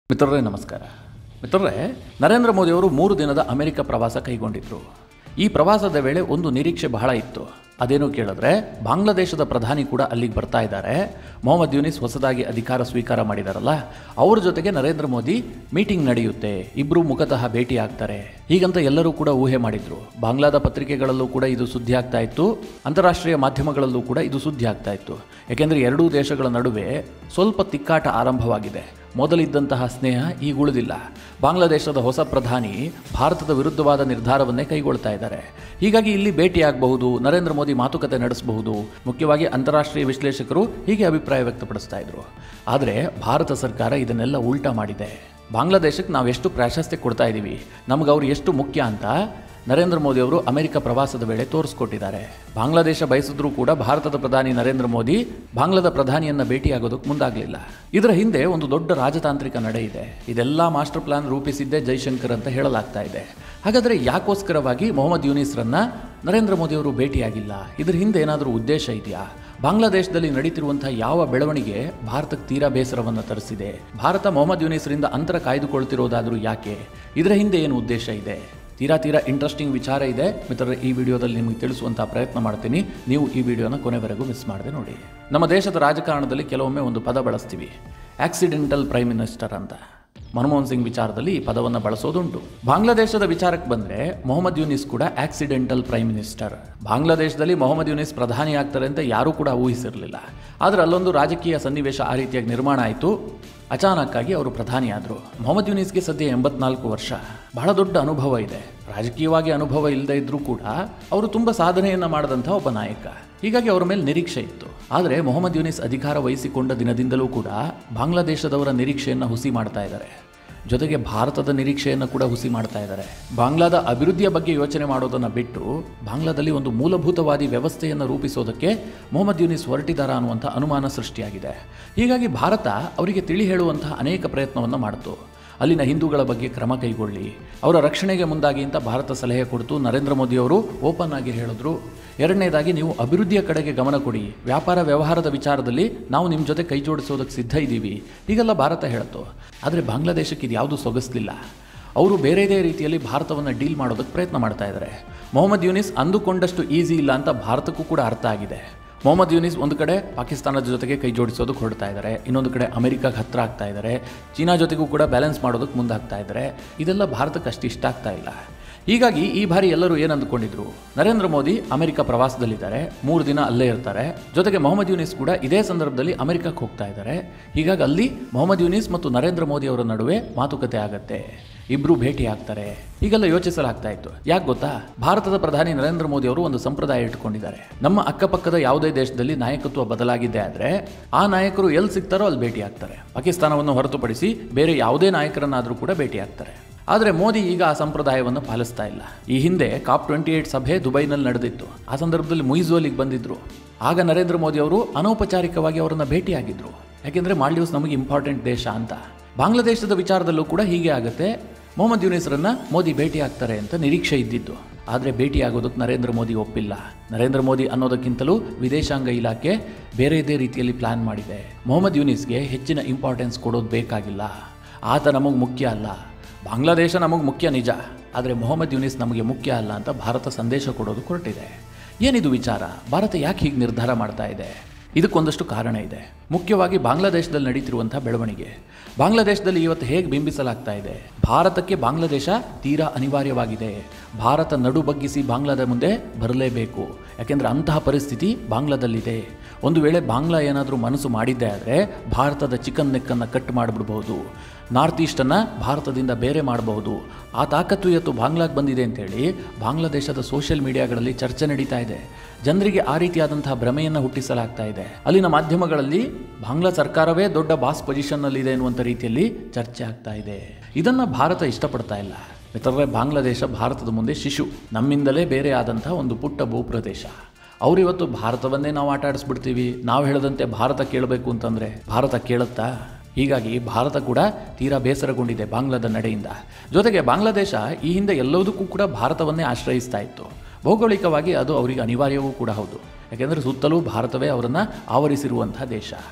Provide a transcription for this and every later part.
ಮಿತ್ರರೇ ನಮಸ್ಕಾರ ಮಿತ್ರರೇ ನರೇಂದ್ರ ಮೋದಿಯವರು ಮೂರು ದಿನದ ಅಮೆರಿಕ ಪ್ರವಾಸ ಕೈಗೊಂಡಿದ್ರು ಈ ಪ್ರವಾಸದ ವೇಳೆ ಒಂದು ನಿರೀಕ್ಷೆ ಬಹಳ ಇತ್ತು ಅದೇನು ಕೇಳಿದ್ರೆ ಬಾಂಗ್ಲಾದೇಶದ ಪ್ರಧಾನಿ ಕೂಡ ಅಲ್ಲಿಗೆ ಬರ್ತಾ ಇದ್ದಾರೆ ಮೊಹಮ್ಮದ್ ಯೂನಿಸ್ ಹೊಸದಾಗಿ ಅಧಿಕಾರ ಸ್ವೀಕಾರ ಮಾಡಿದಾರಲ್ಲ ಅವ್ರ ಜೊತೆಗೆ ನರೇಂದ್ರ ಮೋದಿ ಮೀಟಿಂಗ್ ನಡೆಯುತ್ತೆ ಇಬ್ಬರು ಮುಖತಃ ಭೇಟಿ ಆಗ್ತಾರೆ ಹೀಗಂತ ಎಲ್ಲರೂ ಕೂಡ ಊಹೆ ಮಾಡಿದ್ರು ಬಾಂಗ್ಲಾದ ಪತ್ರಿಕೆಗಳಲ್ಲೂ ಕೂಡ ಇದು ಸುದ್ದಿ ಆಗ್ತಾ ಇತ್ತು ಅಂತಾರಾಷ್ಟ್ರೀಯ ಮಾಧ್ಯಮಗಳಲ್ಲೂ ಕೂಡ ಇದು ಸುದ್ದಿ ಆಗ್ತಾ ಇತ್ತು ಯಾಕೆಂದರೆ ಎರಡೂ ದೇಶಗಳ ನಡುವೆ ಸ್ವಲ್ಪ ತಿಕ್ಕಾಟ ಆರಂಭವಾಗಿದೆ ಮೊದಲಿದ್ದಂತಹ ಸ್ನೇಹ ಈಗ ಉಳಿದಿಲ್ಲ ಬಾಂಗ್ಲಾದೇಶದ ಹೊಸ ಪ್ರಧಾನಿ ಭಾರತದ ವಿರುದ್ಧವಾದ ನಿರ್ಧಾರವನ್ನೇ ಕೈಗೊಳ್ತಾ ಇದ್ದಾರೆ ಹೀಗಾಗಿ ಇಲ್ಲಿ ಭೇಟಿಯಾಗಬಹುದು ನರೇಂದ್ರ ಮೋದಿ ಮಾತುಕತೆ ನಡೆಸಬಹುದು ಮುಖ್ಯವಾಗಿ ಅಂತಾರಾಷ್ಟ್ರೀಯ ವಿಶ್ಲೇಷಕರು ಹೀಗೆ ಅಭಿಪ್ರಾಯ ವ್ಯಕ್ತಪಡಿಸ್ತಾ ಇದ್ರು ಆದರೆ ಭಾರತ ಸರ್ಕಾರ ಇದನ್ನೆಲ್ಲ ಉಲ್ಟಾ ಮಾಡಿದೆ ಬಾಂಗ್ಲಾದೇಶಕ್ಕೆ ನಾವು ಎಷ್ಟು ಪ್ರಾಶಸ್ತ್ಯ ಕೊಡ್ತಾ ಇದ್ದೀವಿ ನಮ್ಗೆ ಅವ್ರು ಎಷ್ಟು ಮುಖ್ಯ ಅಂತ ನರೇಂದ್ರ ಮೋದಿ ಅವರು ಅಮೆರಿಕ ಪ್ರವಾಸದ ವೇಳೆ ತೋರಿಸ್ಕೊಟ್ಟಿದ್ದಾರೆ ಬಾಂಗ್ಲಾದೇಶ ಬಯಸಿದ್ರೂ ಕೂಡ ಭಾರತದ ಪ್ರಧಾನಿ ನರೇಂದ್ರ ಮೋದಿ ಬಾಂಗ್ಲಾದ ಪ್ರಧಾನಿಯನ್ನ ಭೇಟಿಯಾಗೋದಕ್ಕೆ ಮುಂದಾಗಲಿಲ್ಲ ಇದರ ಹಿಂದೆ ಒಂದು ದೊಡ್ಡ ರಾಜತಾಂತ್ರಿಕ ನಡೆ ಇದೆ ಇದೆಲ್ಲ ಮಾಸ್ಟರ್ ಪ್ಲಾನ್ ರೂಪಿಸಿದ್ದೇ ಜೈಶಂಕರ್ ಅಂತ ಹೇಳಲಾಗ್ತಾ ಇದೆ ಹಾಗಾದರೆ ಯಾಕೋಸ್ಕರವಾಗಿ ಮೊಹಮ್ಮದ್ ಯೂನಿಸ್ರನ್ನ ನರೇಂದ್ರ ಮೋದಿ ಅವರು ಭೇಟಿಯಾಗಿಲ್ಲ ಇದರ ಹಿಂದೆ ಏನಾದರೂ ಉದ್ದೇಶ ಇದೆಯಾ ಬಾಂಗ್ಲಾದೇಶದಲ್ಲಿ ನಡೀತಿರುವಂತಹ ಯಾವ ಬೆಳವಣಿಗೆ ಭಾರತಕ್ಕೆ ತೀರಾ ಬೇಸರವನ್ನು ತರಿಸಿದೆ ಭಾರತ ಮೊಹಮ್ಮದ್ ಯೂನಿಸ್ರಿಂದ ಅಂತರ ಕಾಯ್ದುಕೊಳ್ತಿರೋದಾದರೂ ಯಾಕೆ ಇದರ ಹಿಂದೆ ಏನು ಉದ್ದೇಶ ಇದೆ ತೀರಾ ತೀರಾ ಇಂಟ್ರೆಸ್ಟಿಂಗ್ ವಿಚಾರ ಇದೆ ಮಿತ್ರರೇ ಈ ವಿಡಿಯೋದಲ್ಲಿ ನಿಮಗೆ ತಿಳಿಸುವಂತಹ ಪ್ರಯತ್ನ ಮಾಡ್ತೀನಿ ನೀವು ಈ ವಿಡಿಯೋನ ಕೊನೆವರೆಗೂ ಮಿಸ್ ಮಾಡದೆ ನೋಡಿ ನಮ್ಮ ದೇಶದ ರಾಜಕಾರಣದಲ್ಲಿ ಕೆಲವೊಮ್ಮೆ ಒಂದು ಪದ ಬಳಸ್ತೀವಿ ಆಕ್ಸಿಡೆಂಟಲ್ ಪ್ರೈಮ್ ಮಿನಿಸ್ಟರ್ ಅಂತ ಮನಮೋಹನ್ ಸಿಂಗ್ ವಿಚಾರದಲ್ಲಿ ಈ ಪದವನ್ನು ಬಳಸೋದುಂಟು ಬಾಂಗ್ಲಾದೇಶದ ವಿಚಾರಕ್ಕೆ ಬಂದರೆ ಮೊಹಮ್ಮದ್ ಯೂನಿಸ್ ಕೂಡ ಆಕ್ಸಿಡೆಂಟಲ್ ಪ್ರೈಮ್ ಮಿನಿಸ್ಟರ್ ಬಾಂಗ್ಲಾದೇಶದಲ್ಲಿ ಮೊಹಮ್ಮದ್ ಯೂನಿಸ್ ಪ್ರಧಾನಿ ಆಗ್ತಾರೆ ಅಂತ ಯಾರೂ ಕೂಡ ಊಹಿಸಿರಲಿಲ್ಲ ಆದರೆ ಅಲ್ಲೊಂದು ರಾಜಕೀಯ ಸನ್ನಿವೇಶ ಆ ರೀತಿಯಾಗಿ ನಿರ್ಮಾಣ ಆಯಿತು ಅಚಾನಕ್ಕಾಗಿ ಅವರು ಪ್ರಧಾನಿಯಾದರು ಮೊಹಮ್ಮದ್ ಯೂನಿಸ್ಗೆ ಸದ್ಯ ಎಂಬತ್ನಾಲ್ಕು ವರ್ಷ ಬಹಳ ದೊಡ್ಡ ಅನುಭವ ಇದೆ ರಾಜಕೀಯವಾಗಿ ಅನುಭವ ಇಲ್ಲದೆ ಇದ್ರೂ ಕೂಡ ಅವರು ತುಂಬ ಸಾಧನೆಯನ್ನು ಮಾಡಿದಂಥ ಒಬ್ಬ ನಾಯಕ ಹೀಗಾಗಿ ಅವರ ಮೇಲೆ ನಿರೀಕ್ಷೆ ಇತ್ತು ಆದರೆ ಮೊಹಮ್ಮದ್ ಯೂನಿಸ್ ಅಧಿಕಾರ ವಹಿಸಿಕೊಂಡ ದಿನದಿಂದಲೂ ಕೂಡ ಬಾಂಗ್ಲಾದೇಶದವರ ನಿರೀಕ್ಷೆಯನ್ನು ಹುಸಿ ಮಾಡ್ತಾ ಇದ್ದಾರೆ ಜೊತೆಗೆ ಭಾರತದ ನಿರೀಕ್ಷೆಯನ್ನು ಕೂಡ ಹುಸಿ ಮಾಡ್ತಾ ಇದ್ದಾರೆ ಬಾಂಗ್ಲಾದ ಅಭಿವೃದ್ಧಿಯ ಬಗ್ಗೆ ಯೋಚನೆ ಮಾಡೋದನ್ನು ಬಿಟ್ಟು ಬಾಂಗ್ಲಾದಲ್ಲಿ ಒಂದು ಮೂಲಭೂತವಾದಿ ವ್ಯವಸ್ಥೆಯನ್ನು ರೂಪಿಸೋದಕ್ಕೆ ಮೊಹಮ್ಮದ್ ಯೂನಿಸ್ ಹೊರಟಿದಾರ ಅನ್ನುವಂಥ ಅನುಮಾನ ಸೃಷ್ಟಿಯಾಗಿದೆ ಹೀಗಾಗಿ ಭಾರತ ಅವರಿಗೆ ತಿಳಿ ಹೇಳುವಂತಹ ಅನೇಕ ಪ್ರಯತ್ನವನ್ನು ಮಾಡಿತು ಅಲ್ಲಿನ ಹಿಂದೂಗಳ ಬಗ್ಗೆ ಕ್ರಮ ಕೈಗೊಳ್ಳಿ ಅವರ ರಕ್ಷಣೆಗೆ ಮುಂದಾಗಿ ಅಂತ ಭಾರತ ಸಲಹೆ ಕೊಡ್ತು ನರೇಂದ್ರ ಮೋದಿ ಅವರು ಓಪನ್ ಆಗಿ ಹೇಳಿದ್ರು ಎರಡನೇದಾಗಿ ನೀವು ಅಭಿವೃದ್ಧಿಯ ಕಡೆಗೆ ಗಮನ ಕೊಡಿ ವ್ಯಾಪಾರ ವ್ಯವಹಾರದ ವಿಚಾರದಲ್ಲಿ ನಾವು ನಿಮ್ಮ ಜೊತೆ ಕೈ ಜೋಡಿಸೋದಕ್ಕೆ ಸಿದ್ಧ ಇದ್ದೀವಿ ಹೀಗೆಲ್ಲ ಭಾರತ ಹೇಳ್ತು ಆದರೆ ಬಾಂಗ್ಲಾದೇಶಕ್ಕೆ ಇದು ಯಾವುದೂ ಸೊಗಸ್ಲಿಲ್ಲ ಅವರು ಬೇರೆದೇ ರೀತಿಯಲ್ಲಿ ಭಾರತವನ್ನು ಡೀಲ್ ಮಾಡೋದಕ್ಕೆ ಪ್ರಯತ್ನ ಮಾಡ್ತಾ ಇದ್ದಾರೆ ಮೊಹಮ್ಮದ್ ಯೂನಿಸ್ ಅಂದುಕೊಂಡಷ್ಟು ಈಸಿ ಇಲ್ಲ ಅಂತ ಭಾರತಕ್ಕೂ ಕೂಡ ಅರ್ಥ ಆಗಿದೆ ಮೊಹಮ್ಮದ್ ಯೂನಿಸ್ ಒಂದು ಕಡೆ ಪಾಕಿಸ್ತಾನದ ಜೊತೆಗೆ ಕೈ ಜೋಡಿಸೋದಕ್ಕೆ ಹೊರಡ್ತಾ ಇದ್ದಾರೆ ಇನ್ನೊಂದು ಕಡೆ ಅಮೆರಿಕಾಗೆ ಹತ್ರ ಆಗ್ತಾ ಇದ್ದಾರೆ ಚೀನಾ ಜೊತೆಗೂ ಕೂಡ ಬ್ಯಾಲೆನ್ಸ್ ಮಾಡೋದಕ್ಕೆ ಮುಂದಾಗ್ತಾ ಇದ್ದಾರೆ ಇದೆಲ್ಲ ಭಾರತಕ್ಕೆ ಅಷ್ಟು ಇಷ್ಟ ಆಗ್ತಾ ಇಲ್ಲ ಹೀಗಾಗಿ ಈ ಬಾರಿ ಎಲ್ಲರೂ ಏನು ಅಂದ್ಕೊಂಡಿದ್ರು ನರೇಂದ್ರ ಮೋದಿ ಅಮೆರಿಕ ಪ್ರವಾಸದಲ್ಲಿದ್ದಾರೆ ಮೂರು ದಿನ ಅಲ್ಲೇ ಇರ್ತಾರೆ ಜೊತೆಗೆ ಮೊಹಮ್ಮದ್ ಯೂನಿಸ್ ಕೂಡ ಇದೇ ಸಂದರ್ಭದಲ್ಲಿ ಅಮೆರಿಕಕ್ಕೆ ಹೋಗ್ತಾ ಇದ್ದಾರೆ ಹೀಗಾಗಿ ಅಲ್ಲಿ ಮೊಹಮ್ಮದ್ ಯೂನಿಸ್ ಮತ್ತು ನರೇಂದ್ರ ಮೋದಿ ಅವರ ನಡುವೆ ಮಾತುಕತೆ ಆಗತ್ತೆ ಇಬ್ರು ಭೇಟಿ ಆಗ್ತಾರೆ ಹೀಗೆಲ್ಲ ಯೋಚಿಸಲಾಗ್ತಾ ಇತ್ತು ಯಾಕೆ ಗೊತ್ತಾ ಭಾರತದ ಪ್ರಧಾನಿ ನರೇಂದ್ರ ಮೋದಿ ಅವರು ಒಂದು ಸಂಪ್ರದಾಯ ಇಟ್ಕೊಂಡಿದ್ದಾರೆ ನಮ್ಮ ಅಕ್ಕಪಕ್ಕದ ಯಾವುದೇ ದೇಶದಲ್ಲಿ ನಾಯಕತ್ವ ಬದಲಾಗಿದ್ದೆ ಆದರೆ ಆ ನಾಯಕರು ಎಲ್ಲಿ ಸಿಗ್ತಾರೋ ಅಲ್ಲಿ ಭೇಟಿ ಆಗ್ತಾರೆ ಪಾಕಿಸ್ತಾನವನ್ನು ಹೊರತುಪಡಿಸಿ ಬೇರೆ ಯಾವುದೇ ನಾಯಕರನ್ನಾದರೂ ಕೂಡ ಭೇಟಿ ಆಗ್ತಾರೆ ಆದರೆ ಮೋದಿ ಈಗ ಆ ಸಂಪ್ರದಾಯವನ್ನು ಪಾಲಿಸ್ತಾ ಇಲ್ಲ ಈ ಹಿಂದೆ ಕಾಪ್ ಟ್ವೆಂಟಿ ಏಟ್ ಸಭೆ ದುಬೈನಲ್ಲಿ ನಡೆದಿತ್ತು ಆ ಸಂದರ್ಭದಲ್ಲಿ ಮುಯಿಜು ಅಲ್ಲಿಗೆ ಬಂದಿದ್ರು ಆಗ ನರೇಂದ್ರ ಮೋದಿ ಅವರು ಅನೌಪಚಾರಿಕವಾಗಿ ಅವರನ್ನು ಭೇಟಿಯಾಗಿದ್ರು ಯಾಕೆಂದರೆ ಮಾಲ್ಡೀವ್ಸ್ ನಮಗೆ ಇಂಪಾರ್ಟೆಂಟ್ ದೇಶ ಅಂತ ಬಾಂಗ್ಲಾದೇಶದ ವಿಚಾರದಲ್ಲೂ ಕೂಡ ಹೀಗೆ ಆಗುತ್ತೆ ಮೊಹಮ್ಮದ್ ಯೂನಿಸ್ರನ್ನ ಮೋದಿ ಭೇಟಿ ಆಗ್ತಾರೆ ಅಂತ ನಿರೀಕ್ಷೆ ಇದ್ದಿದ್ದು ಆದರೆ ಭೇಟಿಯಾಗೋದಕ್ಕೆ ನರೇಂದ್ರ ಮೋದಿ ಒಪ್ಪಿಲ್ಲ ನರೇಂದ್ರ ಮೋದಿ ಅನ್ನೋದಕ್ಕಿಂತಲೂ ವಿದೇಶಾಂಗ ಇಲಾಖೆ ಬೇರೆದೇ ರೀತಿಯಲ್ಲಿ ಪ್ಲಾನ್ ಮಾಡಿದೆ ಮೊಹಮ್ಮದ್ ಯೂನಿಸ್ಗೆ ಹೆಚ್ಚಿನ ಇಂಪಾರ್ಟೆನ್ಸ್ ಕೊಡೋದು ಬೇಕಾಗಿಲ್ಲ ಆತ ನಮಗೆ ಮುಖ್ಯ ಅಲ್ಲ ಬಾಂಗ್ಲಾದೇಶ ನಮಗೆ ಮುಖ್ಯ ನಿಜ ಆದರೆ ಮೊಹಮ್ಮದ್ ಯೂನಿಸ್ ನಮಗೆ ಮುಖ್ಯ ಅಲ್ಲ ಅಂತ ಭಾರತ ಸಂದೇಶ ಕೊಡೋದು ಹೊರಟಿದೆ ಏನಿದು ವಿಚಾರ ಭಾರತ ಯಾಕೆ ಹೀಗೆ ನಿರ್ಧಾರ ಮಾಡ್ತಾ ಇದೆ ಇದಕ್ಕೊಂದಷ್ಟು ಕಾರಣ ಇದೆ ಮುಖ್ಯವಾಗಿ ಬಾಂಗ್ಲಾದೇಶದಲ್ಲಿ ನಡೀತಿರುವಂಥ ಬೆಳವಣಿಗೆ ಬಾಂಗ್ಲಾದೇಶದಲ್ಲಿ ಇವತ್ತು ಹೇಗೆ ಬಿಂಬಿಸಲಾಗ್ತಾ ಇದೆ ಭಾರತಕ್ಕೆ ಬಾಂಗ್ಲಾದೇಶ ತೀರಾ ಅನಿವಾರ್ಯವಾಗಿದೆ ಭಾರತ ನಡು ಬಗ್ಗಿಸಿ ಬಾಂಗ್ಲಾದ ಮುಂದೆ ಬರಲೇಬೇಕು ಯಾಕೆಂದರೆ ಅಂತಹ ಪರಿಸ್ಥಿತಿ ಬಾಂಗ್ಲಾದಲ್ಲಿದೆ ಒಂದು ವೇಳೆ ಬಾಂಗ್ಲಾ ಏನಾದರೂ ಮನಸ್ಸು ಮಾಡಿದ್ದೆ ಆದರೆ ಭಾರತದ ಚಿಕನ್ ನೆಕ್ಕನ್ನು ಕಟ್ ಮಾಡಿಬಿಡ್ಬೋದು ನಾರ್ತ್ ಈಸ್ಟನ್ನು ಭಾರತದಿಂದ ಬೇರೆ ಮಾಡಬಹುದು ಆ ತಾಕತ್ತು ಇವತ್ತು ಬಾಂಗ್ಲಾಗೆ ಬಂದಿದೆ ಅಂತೇಳಿ ಬಾಂಗ್ಲಾದೇಶದ ಸೋಷಿಯಲ್ ಮೀಡಿಯಾಗಳಲ್ಲಿ ಚರ್ಚೆ ನಡೀತಾ ಇದೆ ಜನರಿಗೆ ಆ ರೀತಿಯಾದಂತಹ ಭ್ರಮೆಯನ್ನು ಹುಟ್ಟಿಸಲಾಗ್ತಾ ಇದೆ ಅಲ್ಲಿನ ಮಾಧ್ಯಮಗಳಲ್ಲಿ ಬಾಂಗ್ಲಾ ಸರ್ಕಾರವೇ ದೊಡ್ಡ ಬಾಸ್ ಪೊಸಿಷನ್ನಲ್ಲಿದೆ ಎನ್ನುವಂಥ ರೀತಿಯಲ್ಲಿ ಚರ್ಚೆ ಆಗ್ತಾ ಇದೆ ಇದನ್ನು ಭಾರತ ಇಷ್ಟಪಡ್ತಾ ಇಲ್ಲ ಮಿತ್ರರೇ ಬಾಂಗ್ಲಾದೇಶ ಭಾರತದ ಮುಂದೆ ಶಿಶು ನಮ್ಮಿಂದಲೇ ಬೇರೆ ಆದಂಥ ಒಂದು ಪುಟ್ಟ ಭೂಪ್ರದೇಶ ಅವರಿವತ್ತು ಭಾರತವನ್ನೇ ನಾವು ಆಟ ಆಡಿಸ್ಬಿಡ್ತೀವಿ ನಾವು ಹೇಳದಂತೆ ಭಾರತ ಕೇಳಬೇಕು ಅಂತಂದರೆ ಭಾರತ ಕೇಳುತ್ತಾ ಹೀಗಾಗಿ ಭಾರತ ಕೂಡ ತೀರಾ ಬೇಸರಗೊಂಡಿದೆ ಬಾಂಗ್ಲಾದ ನಡೆಯಿಂದ ಜೊತೆಗೆ ಬಾಂಗ್ಲಾದೇಶ ಈ ಹಿಂದೆ ಎಲ್ಲದಕ್ಕೂ ಕೂಡ ಭಾರತವನ್ನೇ ಆಶ್ರಯಿಸ್ತಾ ಇತ್ತು ಭೌಗೋಳಿಕವಾಗಿ ಅದು ಅವರಿಗೆ ಅನಿವಾರ್ಯವೂ ಕೂಡ ಹೌದು ಯಾಕೆಂದರೆ ಸುತ್ತಲೂ ಭಾರತವೇ ಅವರನ್ನು ಆವರಿಸಿರುವಂಥ ದೇಶ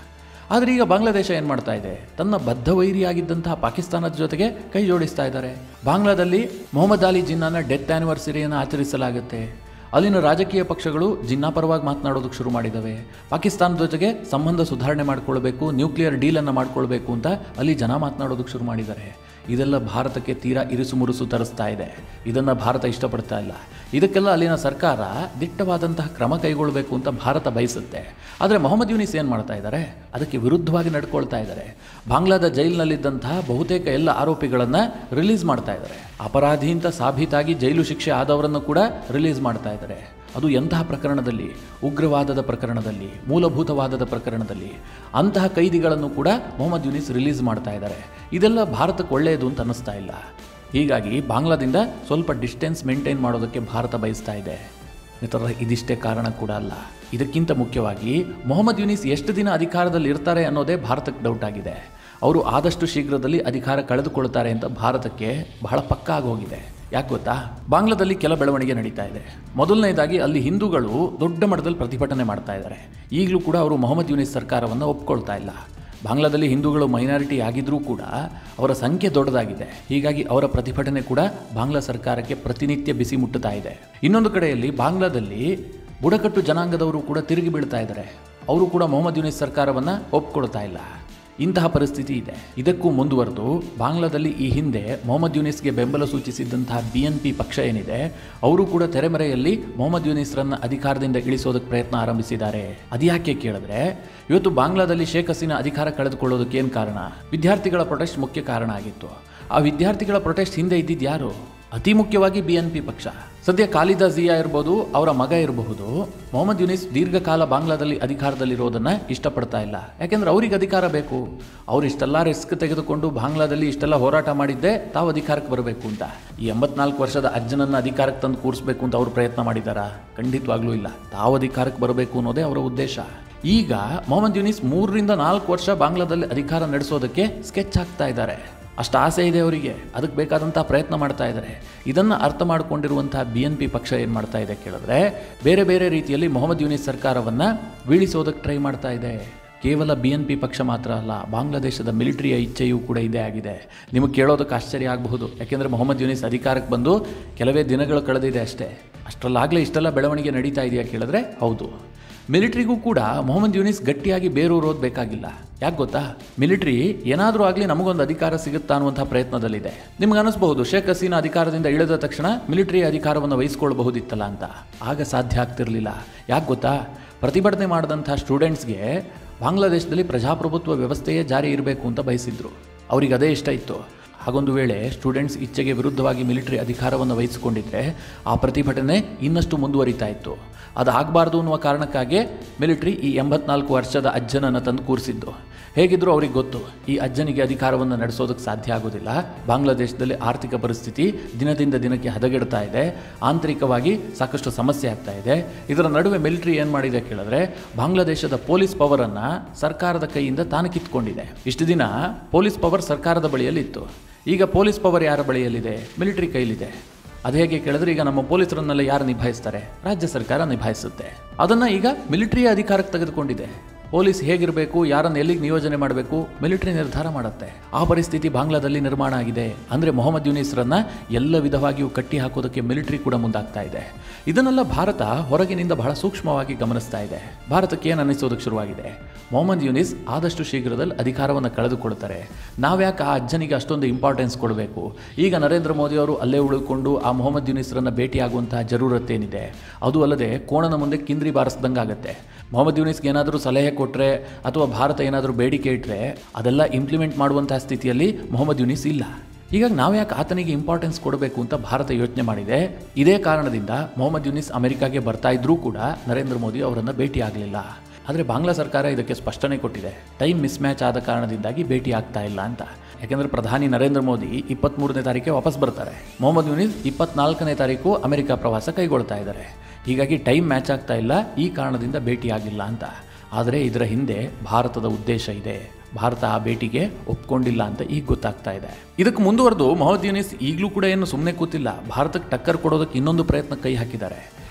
ಆದರೆ ಈಗ ಬಾಂಗ್ಲಾದೇಶ ಏನು ಮಾಡ್ತಾ ಇದೆ ತನ್ನ ಬದ್ಧ ವೈರಿಯಾಗಿದ್ದಂತಹ ಪಾಕಿಸ್ತಾನದ ಜೊತೆಗೆ ಕೈ ಜೋಡಿಸ್ತಾ ಇದ್ದಾರೆ ಬಾಂಗ್ಲಾದಲ್ಲಿ ಮೊಹಮ್ಮದ್ ಅಲಿ ಜಿನ್ನಾನ ಡೆತ್ ಆ್ಯನಿವರ್ಸರಿಯನ್ನು ಆಚರಿಸಲಾಗುತ್ತೆ ಅಲ್ಲಿನ ರಾಜಕೀಯ ಪಕ್ಷಗಳು ಜಿನ್ನಾ ಪರವಾಗಿ ಮಾತನಾಡೋದಕ್ಕೆ ಶುರು ಮಾಡಿದ್ದಾವೆ ಪಾಕಿಸ್ತಾನದ ಜೊತೆಗೆ ಸಂಬಂಧ ಸುಧಾರಣೆ ಮಾಡ್ಕೊಳ್ಬೇಕು ನ್ಯೂಕ್ಲಿಯರ್ ಡೀಲನ್ನು ಮಾಡ್ಕೊಳ್ಬೇಕು ಅಂತ ಅಲ್ಲಿ ಜನ ಮಾತನಾಡೋದಕ್ಕೆ ಶುರು ಮಾಡಿದ್ದಾರೆ ಇದೆಲ್ಲ ಭಾರತಕ್ಕೆ ತೀರಾ ಇರಿಸು ಮುರುಸು ತರಿಸ್ತಾ ಇದೆ ಇದನ್ನು ಭಾರತ ಇಷ್ಟಪಡ್ತಾ ಇಲ್ಲ ಇದಕ್ಕೆಲ್ಲ ಅಲ್ಲಿನ ಸರ್ಕಾರ ದಿಟ್ಟವಾದಂತಹ ಕ್ರಮ ಕೈಗೊಳ್ಳಬೇಕು ಅಂತ ಭಾರತ ಬಯಸುತ್ತೆ ಆದರೆ ಮೊಹಮ್ಮದ್ ಯೂನಿಸ್ ಏನು ಮಾಡ್ತಾ ಇದ್ದಾರೆ ಅದಕ್ಕೆ ವಿರುದ್ಧವಾಗಿ ನಡ್ಕೊಳ್ತಾ ಇದ್ದಾರೆ ಬಾಂಗ್ಲಾದ ಜೈಲಿನಲ್ಲಿದ್ದಂತಹ ಬಹುತೇಕ ಎಲ್ಲ ಆರೋಪಿಗಳನ್ನು ರಿಲೀಸ್ ಮಾಡ್ತಾ ಇದ್ದಾರೆ ಅಪರಾಧಿ ಅಂತ ಸಾಬೀತಾಗಿ ಜೈಲು ಶಿಕ್ಷೆ ಆದವರನ್ನು ಕೂಡ ರಿಲೀಸ್ ಮಾಡ್ತಾ ಇದ್ದಾರೆ ಅದು ಎಂತಹ ಪ್ರಕರಣದಲ್ಲಿ ಉಗ್ರವಾದದ ಪ್ರಕರಣದಲ್ಲಿ ಮೂಲಭೂತವಾದದ ಪ್ರಕರಣದಲ್ಲಿ ಅಂತಹ ಕೈದಿಗಳನ್ನು ಕೂಡ ಮೊಹಮ್ಮದ್ ಯೂನಿಸ್ ರಿಲೀಸ್ ಮಾಡ್ತಾ ಇದ್ದಾರೆ ಇದೆಲ್ಲ ಭಾರತಕ್ಕೆ ಒಳ್ಳೆಯದು ಅಂತ ಅನ್ನಿಸ್ತಾ ಇಲ್ಲ ಹೀಗಾಗಿ ಬಾಂಗ್ಲಾದಿಂದ ಸ್ವಲ್ಪ ಡಿಸ್ಟೆನ್ಸ್ ಮೇಂಟೈನ್ ಮಾಡೋದಕ್ಕೆ ಭಾರತ ಬಯಸ್ತಾ ಇದೆ ಮಿತ್ರರೇ ಇದಿಷ್ಟೇ ಕಾರಣ ಕೂಡ ಅಲ್ಲ ಇದಕ್ಕಿಂತ ಮುಖ್ಯವಾಗಿ ಮೊಹಮ್ಮದ್ ಯೂನಿಸ್ ಎಷ್ಟು ದಿನ ಅಧಿಕಾರದಲ್ಲಿ ಇರ್ತಾರೆ ಅನ್ನೋದೇ ಭಾರತಕ್ಕೆ ಡೌಟ್ ಆಗಿದೆ ಅವರು ಆದಷ್ಟು ಶೀಘ್ರದಲ್ಲಿ ಅಧಿಕಾರ ಕಳೆದುಕೊಳ್ತಾರೆ ಅಂತ ಭಾರತಕ್ಕೆ ಬಹಳ ಪಕ್ಕ ಆಗೋಗಿದೆ ಯಾಕೆ ಗೊತ್ತಾ ಬಾಂಗ್ಲಾದಲ್ಲಿ ಕೆಲ ಬೆಳವಣಿಗೆ ನಡೀತಾ ಇದೆ ಮೊದಲನೇದಾಗಿ ಅಲ್ಲಿ ಹಿಂದೂಗಳು ದೊಡ್ಡ ಮಟ್ಟದಲ್ಲಿ ಪ್ರತಿಭಟನೆ ಮಾಡ್ತಾ ಇದ್ದಾರೆ ಈಗಲೂ ಕೂಡ ಅವರು ಮೊಹಮ್ಮದ್ ಯೂನಿಸ್ ಸರ್ಕಾರವನ್ನು ಒಪ್ಕೊಳ್ತಾ ಇಲ್ಲ ಬಾಂಗ್ಲಾದಲ್ಲಿ ಹಿಂದೂಗಳು ಮೈನಾರಿಟಿ ಆಗಿದ್ರೂ ಕೂಡ ಅವರ ಸಂಖ್ಯೆ ದೊಡ್ಡದಾಗಿದೆ ಹೀಗಾಗಿ ಅವರ ಪ್ರತಿಭಟನೆ ಕೂಡ ಬಾಂಗ್ಲಾ ಸರ್ಕಾರಕ್ಕೆ ಪ್ರತಿನಿತ್ಯ ಬಿಸಿ ಮುಟ್ಟುತ್ತಾ ಇದೆ ಇನ್ನೊಂದು ಕಡೆಯಲ್ಲಿ ಬಾಂಗ್ಲಾದಲ್ಲಿ ಬುಡಕಟ್ಟು ಜನಾಂಗದವರು ಕೂಡ ತಿರುಗಿ ಬೀಳ್ತಾ ಇದ್ದಾರೆ ಅವರು ಕೂಡ ಮೊಹಮ್ಮದ್ ಯೂನಿಸ್ ಸರ್ಕಾರವನ್ನು ಒಪ್ಕೊಳ್ತಾ ಇಲ್ಲ ಇಂತಹ ಪರಿಸ್ಥಿತಿ ಇದೆ ಇದಕ್ಕೂ ಮುಂದುವರೆದು ಬಾಂಗ್ಲಾದಲ್ಲಿ ಈ ಹಿಂದೆ ಮೊಹಮ್ಮದ್ ಯೂನಿಸ್ಗೆ ಬೆಂಬಲ ಸೂಚಿಸಿದ್ದಂತಹ ಬಿ ಎನ್ ಪಿ ಪಕ್ಷ ಏನಿದೆ ಅವರು ಕೂಡ ತೆರೆಮರೆಯಲ್ಲಿ ಮೊಹಮ್ಮದ್ ಯೂನಿಸ್ರನ್ನ ಅಧಿಕಾರದಿಂದ ಇಳಿಸೋದಕ್ಕೆ ಪ್ರಯತ್ನ ಆರಂಭಿಸಿದ್ದಾರೆ ಅದ್ಯಾಕೆ ಕೇಳಿದ್ರೆ ಇವತ್ತು ಬಾಂಗ್ಲಾದಲ್ಲಿ ಶೇಖ್ ಹಸೀನಾ ಅಧಿಕಾರ ಕಳೆದುಕೊಳ್ಳೋದಕ್ಕೆ ಏನು ಕಾರಣ ವಿದ್ಯಾರ್ಥಿಗಳ ಪ್ರೊಟೆಸ್ಟ್ ಮುಖ್ಯ ಕಾರಣ ಆಗಿತ್ತು ಆ ವಿದ್ಯಾರ್ಥಿಗಳ ಪ್ರೊಟೆಸ್ಟ್ ಹಿಂದೆ ಇದ್ದಿದ್ದು ಯಾರು ಅತಿ ಮುಖ್ಯವಾಗಿ ಬಿ ಎನ್ ಪಿ ಪಕ್ಷ ಸದ್ಯ ಖಾಲಿದಾ ಜಿಯಾ ಇರ್ಬೋದು ಅವರ ಮಗ ಇರಬಹುದು ಮೊಹಮ್ಮದ್ ಯುನಿಸ್ ದೀರ್ಘಕಾಲ ಬಾಂಗ್ಲಾದಲ್ಲಿ ಅಧಿಕಾರದಲ್ಲಿರೋದನ್ನ ಇಷ್ಟಪಡ್ತಾ ಇಲ್ಲ ಯಾಕೆಂದ್ರೆ ಅವ್ರಿಗೆ ಅಧಿಕಾರ ಬೇಕು ಅವ್ರು ಇಷ್ಟೆಲ್ಲ ರಿಸ್ಕ್ ತೆಗೆದುಕೊಂಡು ಬಾಂಗ್ಲಾದಲ್ಲಿ ಇಷ್ಟೆಲ್ಲ ಹೋರಾಟ ಮಾಡಿದ್ದೆ ತಾವು ಅಧಿಕಾರಕ್ಕೆ ಬರಬೇಕು ಅಂತ ಈ ಎಂಬತ್ನಾಲ್ಕು ವರ್ಷದ ಅಜ್ಜನನ್ನ ಅಧಿಕಾರಕ್ಕೆ ತಂದು ಕೂರಿಸ್ಬೇಕು ಅಂತ ಅವರು ಪ್ರಯತ್ನ ಮಾಡಿದಾರಾ ಖಂಡಿತವಾಗ್ಲೂ ಇಲ್ಲ ತಾವು ಅಧಿಕಾರಕ್ಕೆ ಬರಬೇಕು ಅನ್ನೋದೇ ಅವರ ಉದ್ದೇಶ ಈಗ ಮೊಹಮ್ಮದ್ ಯುನಿಸ್ ಮೂರರಿಂದ ನಾಲ್ಕು ವರ್ಷ ಬಾಂಗ್ಲಾದಲ್ಲಿ ಅಧಿಕಾರ ನಡೆಸೋದಕ್ಕೆ ಸ್ಕೆಚ್ ಹಾಕ್ತಾ ಇದ್ದಾರೆ ಅಷ್ಟು ಆಸೆ ಇದೆ ಅವರಿಗೆ ಅದಕ್ಕೆ ಬೇಕಾದಂಥ ಪ್ರಯತ್ನ ಮಾಡ್ತಾ ಇದ್ದಾರೆ ಇದನ್ನು ಅರ್ಥ ಮಾಡಿಕೊಂಡಿರುವಂತಹ ಬಿ ಎನ್ ಪಿ ಪಕ್ಷ ಏನು ಮಾಡ್ತಾ ಇದೆ ಕೇಳಿದ್ರೆ ಬೇರೆ ಬೇರೆ ರೀತಿಯಲ್ಲಿ ಮೊಹಮ್ಮದ್ ಯೂನಿಸ್ ಸರ್ಕಾರವನ್ನು ಬೀಳಿಸೋದಕ್ಕೆ ಟ್ರೈ ಮಾಡ್ತಾ ಇದೆ ಕೇವಲ ಬಿ ಎನ್ ಪಿ ಪಕ್ಷ ಮಾತ್ರ ಅಲ್ಲ ಬಾಂಗ್ಲಾದೇಶದ ಮಿಲಿಟರಿಯ ಇಚ್ಛೆಯೂ ಕೂಡ ಇದೇ ಆಗಿದೆ ನಿಮಗೆ ಕೇಳೋದಕ್ಕೆ ಆಶ್ಚರ್ಯ ಆಗಬಹುದು ಯಾಕೆಂದರೆ ಮೊಹಮ್ಮದ್ ಯೂನಿಸ್ ಅಧಿಕಾರಕ್ಕೆ ಬಂದು ಕೆಲವೇ ದಿನಗಳು ಕಳೆದಿದೆ ಅಷ್ಟೇ ಅಷ್ಟರಲ್ಲಾಗಲೇ ಇಷ್ಟೆಲ್ಲ ಬೆಳವಣಿಗೆ ನಡೀತಾ ಇದೆಯಾ ಕೇಳಿದ್ರೆ ಹೌದು ಮಿಲಿಟ್ರಿಗೂ ಕೂಡ ಮೊಹಮ್ಮದ್ ಯೂನಿಸ್ ಗಟ್ಟಿಯಾಗಿ ಬೇರೂರೋದು ಬೇಕಾಗಿಲ್ಲ ಯಾಕೆ ಗೊತ್ತಾ ಮಿಲಿಟ್ರಿ ಏನಾದರೂ ಆಗಲಿ ನಮಗೊಂದು ಅಧಿಕಾರ ಸಿಗುತ್ತಾ ಅನ್ನುವಂಥ ಪ್ರಯತ್ನದಲ್ಲಿದೆ ನಿಮ್ಗೆ ಅನಿಸ್ಬಹುದು ಶೇಖ್ ಹಸೀನಾ ಅಧಿಕಾರದಿಂದ ಇಳಿದ ತಕ್ಷಣ ಮಿಲಿಟರಿ ಅಧಿಕಾರವನ್ನು ವಹಿಸ್ಕೊಳ್ಬಹುದಿತ್ತಲ್ಲ ಅಂತ ಆಗ ಸಾಧ್ಯ ಆಗ್ತಿರಲಿಲ್ಲ ಯಾಕೆ ಗೊತ್ತಾ ಪ್ರತಿಭಟನೆ ಮಾಡಿದಂಥ ಸ್ಟೂಡೆಂಟ್ಸ್ಗೆ ಬಾಂಗ್ಲಾದೇಶದಲ್ಲಿ ಪ್ರಜಾಪ್ರಭುತ್ವ ವ್ಯವಸ್ಥೆಯೇ ಜಾರಿ ಇರಬೇಕು ಅಂತ ಬಯಸಿದ್ರು ಅವ್ರಿಗೆ ಅದೇ ಇಷ್ಟ ಇತ್ತು ಹಾಗೊಂದು ವೇಳೆ ಸ್ಟೂಡೆಂಟ್ಸ್ ಇಚ್ಛೆಗೆ ವಿರುದ್ಧವಾಗಿ ಮಿಲಿಟರಿ ಅಧಿಕಾರವನ್ನು ವಹಿಸಿಕೊಂಡಿದ್ರೆ ಆ ಪ್ರತಿಭಟನೆ ಇನ್ನಷ್ಟು ಮುಂದುವರಿತಾ ಇತ್ತು ಅದು ಆಗಬಾರ್ದು ಅನ್ನುವ ಕಾರಣಕ್ಕಾಗಿ ಮಿಲಿಟರಿ ಈ ಎಂಬತ್ನಾಲ್ಕು ವರ್ಷದ ಅಜ್ಜನನ್ನು ತಂದು ಕೂರಿಸಿದ್ದು ಹೇಗಿದ್ರೂ ಅವ್ರಿಗೆ ಗೊತ್ತು ಈ ಅಜ್ಜನಿಗೆ ಅಧಿಕಾರವನ್ನು ನಡೆಸೋದಕ್ಕೆ ಸಾಧ್ಯ ಆಗೋದಿಲ್ಲ ಬಾಂಗ್ಲಾದೇಶದಲ್ಲಿ ಆರ್ಥಿಕ ಪರಿಸ್ಥಿತಿ ದಿನದಿಂದ ದಿನಕ್ಕೆ ಹದಗೆಡ್ತಾ ಇದೆ ಆಂತರಿಕವಾಗಿ ಸಾಕಷ್ಟು ಸಮಸ್ಯೆ ಆಗ್ತಾ ಇದೆ ಇದರ ನಡುವೆ ಮಿಲಿಟರಿ ಏನು ಮಾಡಿದೆ ಕೇಳಿದ್ರೆ ಬಾಂಗ್ಲಾದೇಶದ ಪೊಲೀಸ್ ಪವರನ್ನು ಸರ್ಕಾರದ ಕೈಯಿಂದ ತಾನು ಕಿತ್ಕೊಂಡಿದೆ ಇಷ್ಟು ದಿನ ಪೊಲೀಸ್ ಪವರ್ ಸರ್ಕಾರದ ಬಳಿಯಲ್ಲಿತ್ತು ಈಗ ಪೊಲೀಸ್ ಪವರ್ ಯಾರ ಬಳಿಯಲ್ಲಿದೆ ಮಿಲಿಟರಿ ಕೈಲಿದೆ ಅದು ಹೇಗೆ ಕೇಳಿದ್ರೆ ಈಗ ನಮ್ಮ ಪೊಲೀಸರನ್ನೆಲ್ಲ ಯಾರು ನಿಭಾಯಿಸ್ತಾರೆ ರಾಜ್ಯ ಸರ್ಕಾರ ನಿಭಾಯಿಸುತ್ತೆ ಅದನ್ನು ಈಗ ಮಿಲಿಟರಿಯ ಅಧಿಕಾರಕ್ಕೆ ತೆಗೆದುಕೊಂಡಿದೆ ಪೊಲೀಸ್ ಹೇಗಿರಬೇಕು ಯಾರನ್ನು ಎಲ್ಲಿಗೆ ನಿಯೋಜನೆ ಮಾಡಬೇಕು ಮಿಲಿಟರಿ ನಿರ್ಧಾರ ಮಾಡುತ್ತೆ ಆ ಪರಿಸ್ಥಿತಿ ಬಾಂಗ್ಲಾದಲ್ಲಿ ನಿರ್ಮಾಣ ಆಗಿದೆ ಅಂದರೆ ಮೊಹಮ್ಮದ್ ಯೂನಿಸ್ರನ್ನ ಎಲ್ಲ ವಿಧವಾಗಿಯೂ ಕಟ್ಟಿ ಹಾಕೋದಕ್ಕೆ ಮಿಲಿಟರಿ ಕೂಡ ಮುಂದಾಗ್ತಾ ಇದೆ ಇದನ್ನೆಲ್ಲ ಭಾರತ ಹೊರಗಿನಿಂದ ಬಹಳ ಸೂಕ್ಷ್ಮವಾಗಿ ಗಮನಿಸ್ತಾ ಇದೆ ಭಾರತಕ್ಕೆ ಏನು ಅನ್ನಿಸೋದಕ್ಕೆ ಶುರುವಾಗಿದೆ ಮೊಹಮ್ಮದ್ ಯೂನಿಸ್ ಆದಷ್ಟು ಶೀಘ್ರದಲ್ಲಿ ಅಧಿಕಾರವನ್ನು ಕಳೆದುಕೊಳ್ತಾರೆ ನಾವ್ಯಾಕೆ ಆ ಅಜ್ಜನಿಗೆ ಅಷ್ಟೊಂದು ಇಂಪಾರ್ಟೆನ್ಸ್ ಕೊಡಬೇಕು ಈಗ ನರೇಂದ್ರ ಮೋದಿ ಅವರು ಅಲ್ಲೇ ಉಳಿದುಕೊಂಡು ಆ ಮೊಹಮ್ಮದ್ ಯೂನಿಸ್ರನ್ನ ಭೇಟಿಯಾಗುವಂತಹ ಜರೂರತ್ತೇನಿದೆ ಅದು ಅಲ್ಲದೆ ಕೋಣನ ಮುಂದೆ ಕಿಂದ್ರಿ ಬಾರಿಸ್ದಂಗಾಗತ್ತೆ ಮೊಹಮ್ಮದ್ ಯೂನಿಸ್ಗೆ ಏನಾದರೂ ಸಲಹೆ ಕೊಟ್ಟರೆ ಅಥವಾ ಭಾರತ ಏನಾದರೂ ಬೇಡಿಕೆ ಇಟ್ಟರೆ ಅದೆಲ್ಲ ಇಂಪ್ಲಿಮೆಂಟ್ ಮಾಡುವಂತಹ ಸ್ಥಿತಿಯಲ್ಲಿ ಮೊಹಮ್ಮದ್ ಯೂನಿಸ್ ಇಲ್ಲ ಹೀಗಾಗಿ ನಾವು ಯಾಕೆ ಆತನಿಗೆ ಇಂಪಾರ್ಟೆನ್ಸ್ ಕೊಡಬೇಕು ಅಂತ ಭಾರತ ಯೋಚನೆ ಮಾಡಿದೆ ಇದೇ ಕಾರಣದಿಂದ ಮೊಹಮ್ಮದ್ ಯೂನಿಸ್ ಅಮೆರಿಕಾಗೆ ಬರ್ತಾ ಇದ್ರೂ ಕೂಡ ನರೇಂದ್ರ ಮೋದಿ ಅವರನ್ನು ಭೇಟಿ ಆಗಲಿಲ್ಲ ಆದರೆ ಬಾಂಗ್ಲಾ ಸರ್ಕಾರ ಇದಕ್ಕೆ ಸ್ಪಷ್ಟನೆ ಕೊಟ್ಟಿದೆ ಟೈಮ್ ಮಿಸ್ ಮ್ಯಾಚ್ ಆದ ಕಾರಣದಿಂದಾಗಿ ಭೇಟಿ ಆಗ್ತಾ ಇಲ್ಲ ಅಂತ ಯಾಕೆಂದರೆ ಪ್ರಧಾನಿ ನರೇಂದ್ರ ಮೋದಿ ಇಪ್ಪತ್ತ್ಮೂರನೇ ತಾರೀಕೆ ವಾಪಸ್ ಬರ್ತಾರೆ ಮೊಹಮ್ಮದ್ ಯೂನಿಸ್ ಇಪ್ಪತ್ನಾಲ್ಕನೇ ತಾರೀಕು ಅಮೆರಿಕ ಪ್ರವಾಸ ಕೈಗೊಳ್ತಾ ಇದ್ದಾರೆ ಹೀಗಾಗಿ ಟೈಮ್ ಮ್ಯಾಚ್ ಆಗ್ತಾ ಇಲ್ಲ ಈ ಕಾರಣದಿಂದ ಭೇಟಿ ಆಗಿಲ್ಲ ಅಂತ ಆದರೆ ಇದರ ಹಿಂದೆ ಭಾರತದ ಉದ್ದೇಶ ಇದೆ ಭಾರತ ಆ ಭೇಟಿಗೆ ಒಪ್ಕೊಂಡಿಲ್ಲ ಅಂತ ಈಗ ಗೊತ್ತಾಗ್ತಾ ಇದೆ ಇದಕ್ಕೆ ಮುಂದುವರೆದು ಮೊಹಮ್ಮದ್ ಯೂನಿಸ್ ಈಗಲೂ ಕೂಡ ಏನು ಸುಮ್ಮನೆ ಕೂತಿಲ್ಲ ಭಾರತಕ್ಕೆ ಟಕ್ಕರ್ ಕೊಡೋದಕ್ಕೆ ಇನ್ನೊಂದು ಪ್ರಯತ್ನ ಕೈ ಹಾಕಿದ್ದಾರೆ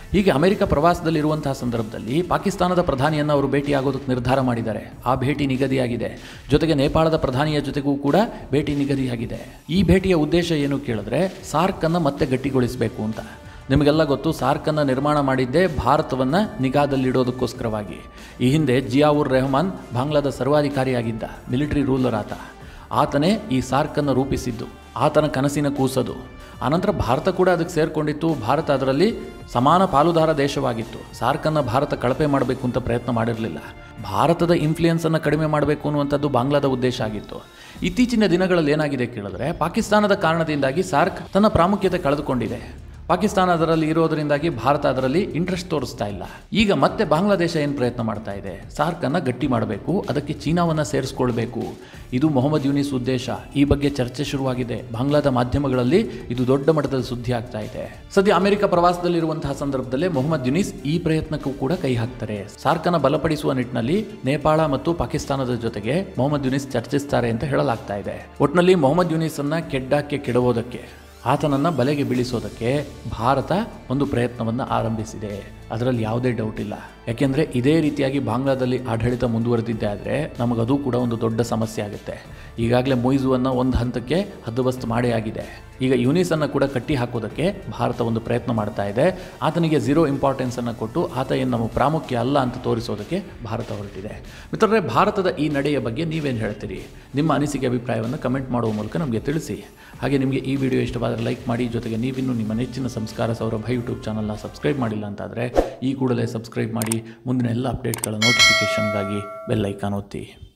ಹೀಗೆ ಅಮೆರಿಕ ಪ್ರವಾಸದಲ್ಲಿರುವಂತಹ ಸಂದರ್ಭದಲ್ಲಿ ಪಾಕಿಸ್ತಾನದ ಪ್ರಧಾನಿಯನ್ನು ಅವರು ಭೇಟಿಯಾಗೋದಕ್ಕೆ ನಿರ್ಧಾರ ಮಾಡಿದ್ದಾರೆ ಆ ಭೇಟಿ ನಿಗದಿಯಾಗಿದೆ ಜೊತೆಗೆ ನೇಪಾಳದ ಪ್ರಧಾನಿಯ ಜೊತೆಗೂ ಕೂಡ ಭೇಟಿ ನಿಗದಿಯಾಗಿದೆ ಈ ಭೇಟಿಯ ಉದ್ದೇಶ ಏನು ಕೇಳಿದ್ರೆ ಸಾರ್ಕನ್ನು ಮತ್ತೆ ಗಟ್ಟಿಗೊಳಿಸಬೇಕು ಅಂತ ನಿಮಗೆಲ್ಲ ಗೊತ್ತು ಸಾರ್ಕನ್ನು ನಿರ್ಮಾಣ ಮಾಡಿದ್ದೇ ಭಾರತವನ್ನು ನಿಗಾದಲ್ಲಿಡೋದಕ್ಕೋಸ್ಕರವಾಗಿ ಈ ಹಿಂದೆ ಜಿಯಾವುರ್ ರೆಹಮಾನ್ ಬಾಂಗ್ಲಾದ ಸರ್ವಾಧಿಕಾರಿಯಾಗಿದ್ದ ಮಿಲಿಟರಿ ರೂಲರ್ ಆತ ಆತನೇ ಈ ಸಾರ್ಕನ್ನು ರೂಪಿಸಿದ್ದು ಆತನ ಕನಸಿನ ಕೂಸದು ಆನಂತರ ಭಾರತ ಕೂಡ ಅದಕ್ಕೆ ಸೇರಿಕೊಂಡಿತ್ತು ಭಾರತ ಅದರಲ್ಲಿ ಸಮಾನ ಪಾಲುದಾರ ದೇಶವಾಗಿತ್ತು ಸಾರ್ಕನ್ನು ಭಾರತ ಕಳಪೆ ಮಾಡಬೇಕು ಅಂತ ಪ್ರಯತ್ನ ಮಾಡಿರಲಿಲ್ಲ ಭಾರತದ ಇನ್ಫ್ಲೂಯೆನ್ಸನ್ನು ಕಡಿಮೆ ಮಾಡಬೇಕು ಅನ್ನುವಂಥದ್ದು ಬಾಂಗ್ಲಾದ ಉದ್ದೇಶ ಆಗಿತ್ತು ಇತ್ತೀಚಿನ ದಿನಗಳಲ್ಲಿ ಏನಾಗಿದೆ ಕೇಳಿದ್ರೆ ಪಾಕಿಸ್ತಾನದ ಕಾರಣದಿಂದಾಗಿ ಸಾರ್ಕ್ ತನ್ನ ಪ್ರಾಮುಖ್ಯತೆ ಕಳೆದುಕೊಂಡಿದೆ ಪಾಕಿಸ್ತಾನ ಅದರಲ್ಲಿ ಇರೋದರಿಂದಾಗಿ ಭಾರತ ಅದರಲ್ಲಿ ಇಂಟ್ರೆಸ್ಟ್ ತೋರಿಸ್ತಾ ಇಲ್ಲ ಈಗ ಮತ್ತೆ ಬಾಂಗ್ಲಾದೇಶ ಏನು ಪ್ರಯತ್ನ ಮಾಡ್ತಾ ಇದೆ ಸಾರ್ಕನ್ನು ಗಟ್ಟಿ ಮಾಡಬೇಕು ಅದಕ್ಕೆ ಚೀನಾವನ್ನು ಸೇರಿಸ್ಕೊಳ್ಬೇಕು ಇದು ಮೊಹಮ್ಮದ್ ಯೂನಿಸ್ ಉದ್ದೇಶ ಈ ಬಗ್ಗೆ ಚರ್ಚೆ ಶುರುವಾಗಿದೆ ಬಾಂಗ್ಲಾದ ಮಾಧ್ಯಮಗಳಲ್ಲಿ ಇದು ದೊಡ್ಡ ಮಟ್ಟದಲ್ಲಿ ಸುದ್ದಿ ಆಗ್ತಾ ಇದೆ ಸದ್ಯ ಅಮೆರಿಕ ಪ್ರವಾಸದಲ್ಲಿರುವಂತಹ ಸಂದರ್ಭದಲ್ಲೇ ಮೊಹಮ್ಮದ್ ಯುನಿಸ್ ಈ ಪ್ರಯತ್ನಕ್ಕೂ ಕೂಡ ಕೈ ಹಾಕ್ತಾರೆ ಸಾರ್ಕನ್ನು ಬಲಪಡಿಸುವ ನಿಟ್ಟಿನಲ್ಲಿ ನೇಪಾಳ ಮತ್ತು ಪಾಕಿಸ್ತಾನದ ಜೊತೆಗೆ ಮೊಹಮ್ಮದ್ ಯುನಿಸ್ ಚರ್ಚಿಸ್ತಾರೆ ಅಂತ ಹೇಳಲಾಗ್ತಾ ಇದೆ ಒಟ್ಟಿನಲ್ಲಿ ಮೊಹಮ್ಮದ್ ಯುನಿಸ್ ಅನ್ನ ಕೆಡ್ಡಾಕ್ಕೆ ಕೆಡವೋದಕ್ಕೆ ಆತನನ್ನು ಬಲೆಗೆ ಬೀಳಿಸೋದಕ್ಕೆ ಭಾರತ ಒಂದು ಪ್ರಯತ್ನವನ್ನು ಆರಂಭಿಸಿದೆ ಅದರಲ್ಲಿ ಯಾವುದೇ ಡೌಟ್ ಇಲ್ಲ ಯಾಕೆಂದರೆ ಇದೇ ರೀತಿಯಾಗಿ ಬಾಂಗ್ಲಾದಲ್ಲಿ ಆಡಳಿತ ಮುಂದುವರೆದಿದ್ದೆ ಆದರೆ ನಮಗದು ಕೂಡ ಒಂದು ದೊಡ್ಡ ಸಮಸ್ಯೆ ಆಗುತ್ತೆ ಈಗಾಗಲೇ ಮೊಯ್ಜುವನ್ನು ಒಂದು ಹಂತಕ್ಕೆ ಹದ್ದುಬಸ್ತು ಮಾಡೇ ಆಗಿದೆ ಈಗ ಯುನಿಸನ್ನು ಕೂಡ ಕಟ್ಟಿ ಹಾಕೋದಕ್ಕೆ ಭಾರತ ಒಂದು ಪ್ರಯತ್ನ ಮಾಡ್ತಾ ಇದೆ ಆತನಿಗೆ ಝೀರೋ ಇಂಪಾರ್ಟೆನ್ಸನ್ನು ಕೊಟ್ಟು ಆತ ಏನು ನಮ್ಮ ಪ್ರಾಮುಖ್ಯ ಅಲ್ಲ ಅಂತ ತೋರಿಸೋದಕ್ಕೆ ಭಾರತ ಹೊರಟಿದೆ ಮಿತ್ರರೇ ಭಾರತದ ಈ ನಡೆಯ ಬಗ್ಗೆ ನೀವೇನು ಹೇಳ್ತೀರಿ ನಿಮ್ಮ ಅನಿಸಿಕೆ ಅಭಿಪ್ರಾಯವನ್ನು ಕಮೆಂಟ್ ಮಾಡುವ ಮೂಲಕ ನಮಗೆ ತಿಳಿಸಿ ಹಾಗೆ ನಿಮಗೆ ಈ ವಿಡಿಯೋ ಇಷ್ಟವಾದರೆ ಲೈಕ್ ಮಾಡಿ ಜೊತೆಗೆ ನೀವಿನ್ನೂ ನಿಮ್ಮ ನೆಚ್ಚಿನ ಸಂಸ್ಕಾರ ಸೌರಭ ಯೂಟ್ಯೂಬ್ ಚಾನಲ್ನ ಸಬ್ಸ್ಕ್ರೈಬ್ ಮಾಡಿಲ್ಲ ಅಂತಾದರೆ ಈ ಕೂಡಲೇ ಸಬ್ಸ್ಕ್ರೈಬ್ ಮಾಡಿ ಮುಂದಿನ ಎಲ್ಲ ಅಪ್ಡೇಟ್ಗಳ ನೋಟಿಫಿಕೇಷನ್ಗಾಗಿ ಬೆಲ್ ಐಕಾನ್ ಒತ್ತಿ